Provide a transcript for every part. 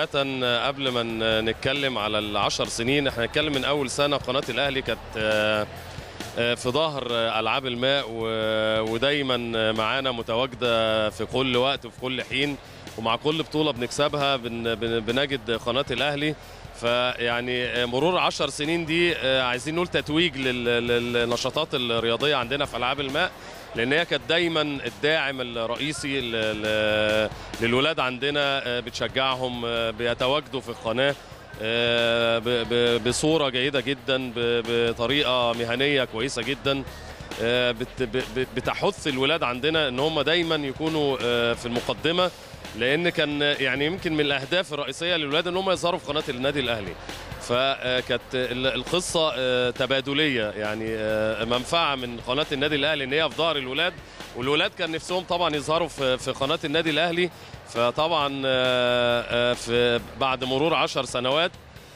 بداية قبل ما ن- نتكلم على العشر سنين احنا نتكلم من أول سنة قناة الأهلي كانت آه، آه، في ظهر آه، ألعاب الماء و- ودايما معانا متواجدة في كل وقت وفي كل حين ومع كل بطولة بنكسبها بن- بن- بنجد قناة الأهلي فيعني آه، مرور عشر سنين دي آه، عايزين نقول تتويج لل- للنشاطات الرياضية عندنا في ألعاب الماء لان هي كانت دايما الداعم الرئيسي ل- ل- للولاد عندنا آه، بتشجعهم آه، بيتواجدوا في القناه آه، ب- ب- بصوره جيده جدا ب- بطريقه مهنيه كويسه جدا آه، بت- ب- ب- بتحث الولاد عندنا ان هم دايما يكونوا آه، في المقدمه لان كان يعني يمكن من الاهداف الرئيسيه للولاد ان هم يظهروا في قناه النادي الاهلي فكانت ال- القصه آه، تبادليه يعني آه، منفعه من قناه النادي الاهلي ان هي في ظهر الولاد والولاد كان نفسهم طبعا يظهروا في في قناه النادي الاهلي فطبعا آه، آه، في بعد مرور عشر سنوات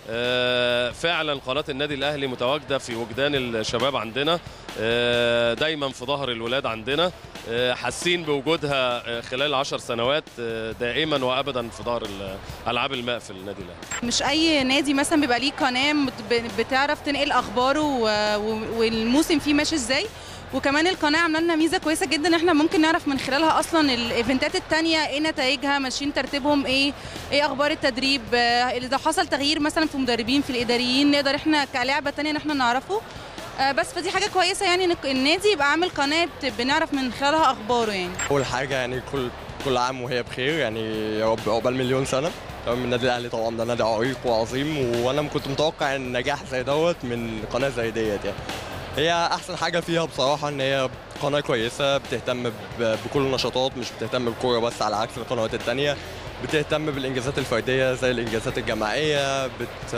آه، فعلا قناه النادي الاهلي متواجده في وجدان الشباب عندنا آه، دايما في ظهر الولاد عندنا آه، حاسين بوجودها آه، خلال عشر سنوات آه، دائما وابدا في ظهر ال- العاب الماء في النادي الاهلي مش اي نادي مثلا بيبقى ليه قناه مت- ب- بتعرف تنقل اخباره و- و- والموسم فيه ماشي ازاي وكمان القناه عامله لنا ميزه كويسه جدا ان احنا ممكن نعرف من خلالها اصلا الايفنتات التانية ايه نتائجها ماشيين ترتيبهم ايه ايه اخبار التدريب آه، اذا حصل تغيير مثلا في مدربين في الاداريين نقدر احنا كلعبه تانية ان احنا نعرفه آه، بس فدي حاجه كويسه يعني ان النادي يبقى عامل قناه بت- بنعرف من خلالها اخباره يعني اول حاجه يعني كل كل عام وهي بخير يعني يا رب عقبال مليون سنه تمام النادي الاهلي طبعا ده نادي عريق وعظيم وانا كنت متوقع ان نجاح زي دوت من قناه زي ديت يعني هي احسن حاجه فيها بصراحه ان هي قناه كويسه بتهتم ب- بكل النشاطات مش بتهتم بالكوره بس على عكس القنوات التانية بتهتم بالانجازات الفرديه زي الانجازات الجماعيه بت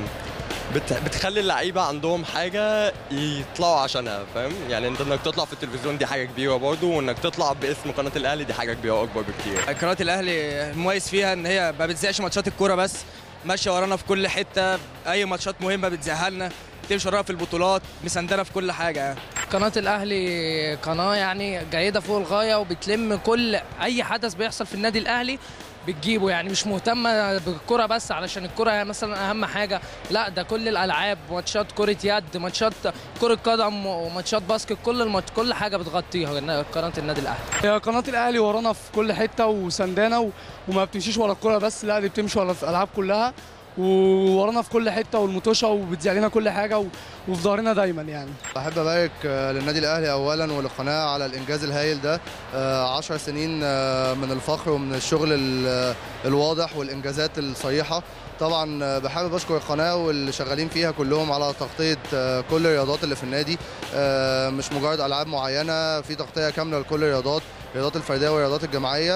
بت... بتخلي اللعيبه عندهم حاجه يطلعوا عشانها فاهم يعني انت انك تطلع في التلفزيون دي حاجه كبيره برضه وانك تطلع باسم قناه الاهلي دي حاجه كبيره اكبر بكتير قناه الاهلي المميز فيها ان هي ما بتذيعش ماتشات الكوره بس ماشيه ورانا في كل حته اي ماتشات مهمه بتذيعها لنا تمشي ورانا في البطولات مساندنا في كل حاجه يعني. قناة الأهلي قناة يعني جيدة فوق الغاية وبتلم كل أي حدث بيحصل في النادي الأهلي بتجيبه يعني مش مهتمة بالكرة بس علشان الكرة مثلا أهم حاجة لا ده كل الألعاب ماتشات كرة يد ماتشات كرة قدم وماتشات باسكت كل الماتش كل حاجة بتغطيها قناة النادي الأهلي هي قناة الأهلي ورانا في كل حتة وسندانة و- وما بتمشيش ورا الكورة بس لا دي بتمشي ورا الألعاب كلها وورانا في كل حتة والمطوشة وبتذيع لنا كل حاجة و- وفي ظهرنا دايما يعني بحب ابارك آه، للنادي الاهلي اولا وللقناه على الانجاز الهائل ده آه، عشر سنين آه، من الفخر ومن الشغل ال- الواضح والانجازات الصريحه طبعا آه، بحابب اشكر القناه واللي شغالين فيها كلهم على تغطيه آه، كل الرياضات اللي في النادي آه، مش مجرد العاب معينه في تغطيه كامله لكل الرياضات الرياضات الفرديه والرياضات الجماعيه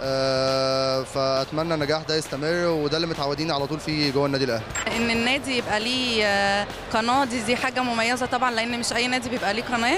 آه، فاتمنى النجاح ده يستمر وده اللي متعودين على طول فيه جوه النادي الاهلي ان النادي يبقى ليه آه، قناه دي دي حاجه مميزه طبعا لان مش اي نادي بيبقى ليه قناه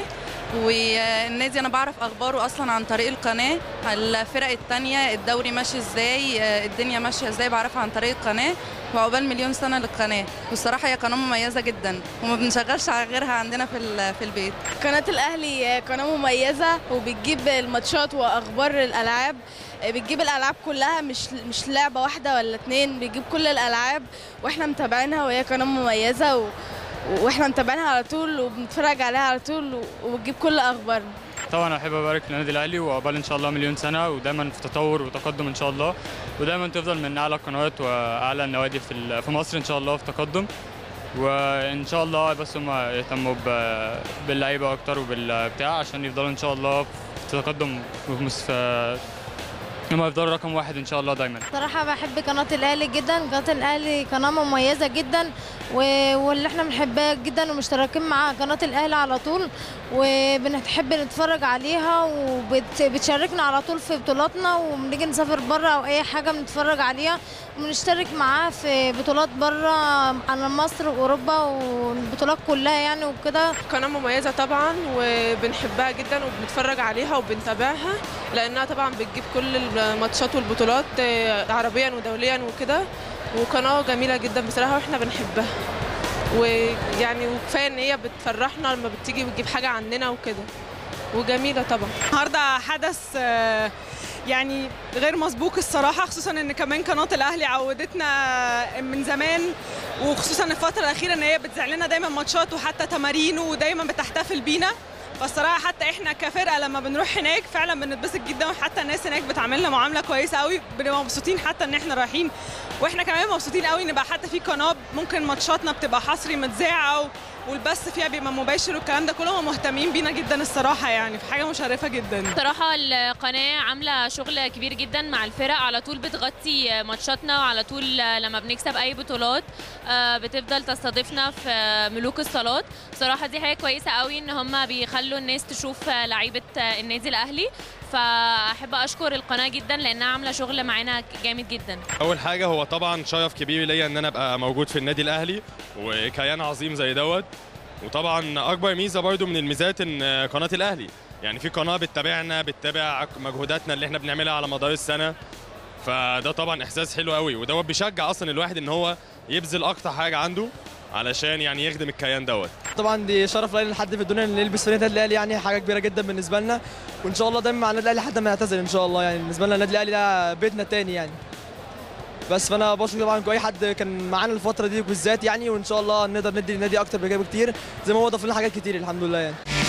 والنادي انا بعرف اخباره اصلا عن طريق القناه الفرق التانية الدوري ماشي ازاي آه، الدنيا ماشيه ازاي بعرفها عن طريق القناه وعقبال مليون سنه للقناه والصراحه هي قناه مميزه جدا وما بنشغلش غيرها عندنا في ال- في البيت قناة الأهلي قناة مميزة وبتجيب الماتشات وأخبار الألعاب بتجيب الألعاب كلها مش مش لعبة واحدة ولا اتنين بتجيب كل الألعاب وإحنا متابعينها وهي قناة مميزة و... واحنا متابعينها على طول وبنتفرج عليها على طول و- وبتجيب كل اخبارنا طبعا احب ابارك للنادي الاهلي وعقبال ان شاء الله مليون سنه ودايما في تطور وتقدم ان شاء الله ودايما تفضل من اعلى القنوات واعلى النوادي في ال- في مصر ان شاء الله في تقدم وان شاء الله بس هم يهتموا ب- باللعيبه اكتر وبالبتاع عشان يفضلوا ان شاء الله في تقدم ومس- في هم يفضلوا رقم واحد ان شاء الله دايما صراحة بحب قناة الأهلي جدا قناة الأهلي قناة مميزة جدا و- واللي احنا بنحبها جدا ومشتركين مع قناة الأهلي على طول وبنحب نتفرج عليها وبتشاركنا على طول في بطولاتنا وبنيجي نسافر بره أو أي حاجة بنتفرج عليها وبنشترك معاه في بطولات بره على مصر وأوروبا والبطولات كلها يعني وكده قناة مميزة طبعا وبنحبها جدا وبنتفرج عليها وبنتابعها لأنها طبعا بتجيب كل الماتشات والبطولات آه، عربيا ودوليا وكده وقناة جميلة جدا بصراحة واحنا بنحبها ويعني وكفاية ان هي بتفرحنا لما بتيجي بتجيب حاجة عننا وكده وجميلة طبعا النهارده حدث آه، يعني غير مسبوق الصراحه خصوصا ان كمان قناه الاهلي عودتنا من زمان وخصوصا الفتره الاخيره ان هي بتذيع لنا دايما ماتشات وحتى تمارين ودايما بتحتفل بينا فالصراحه حتى احنا كفرقه لما بنروح هناك فعلا بنتبسط جدا وحتى الناس هناك بتعاملنا معامله كويسه قوي بنبقى مبسوطين حتى ان احنا رايحين واحنا كمان مبسوطين قوي نبقى حتى في قناه ممكن ماتشاتنا بتبقى حصري متذاعه و- والبث فيها بيبقى مباشر والكلام ده كله هم مهتمين بينا جدا الصراحه يعني في حاجه مشرفه جدا بصراحة القناة عاملة شغل كبير جدا مع الفرق على طول بتغطي ماتشاتنا وعلى طول لما بنكسب أي بطولات آه، بتفضل تستضيفنا في ملوك الصالات بصراحة دي حاجة كويسة قوي إن هم بيخلوا الناس تشوف لعيبة النادي الأهلي فأحب أشكر القناة جدا لأنها عاملة شغل معانا جامد جدا اول حاجه هو طبعا شرف كبير ليا ان انا ابقى موجود في النادي الاهلي وكيان عظيم زي دوت وطبعا اكبر ميزه برضو من الميزات ان قناه الاهلي يعني في قناه بتتابعنا بتتابع مجهوداتنا اللي احنا بنعملها على مدار السنه فده طبعا احساس حلو قوي ودوت بيشجع اصلا الواحد ان هو يبذل اكتر حاجه عنده علشان يعني يخدم الكيان دوت طبعا دي شرف لأي حد في الدنيا ان يلبس فريق النادي الاهلي يعني حاجه كبيره جدا بالنسبه لنا وان شاء الله دايما مع النادي الاهلي لحد ما نعتزل ان شاء الله يعني بالنسبه لنا النادي الاهلي ده بيتنا التاني يعني بس فانا بشكر طبعا اي حد كان معانا الفتره دي بالذات يعني وان شاء الله نقدر ندي للنادي اكتر بكتير زي ما هو ضاف لنا حاجات كتير الحمد لله يعني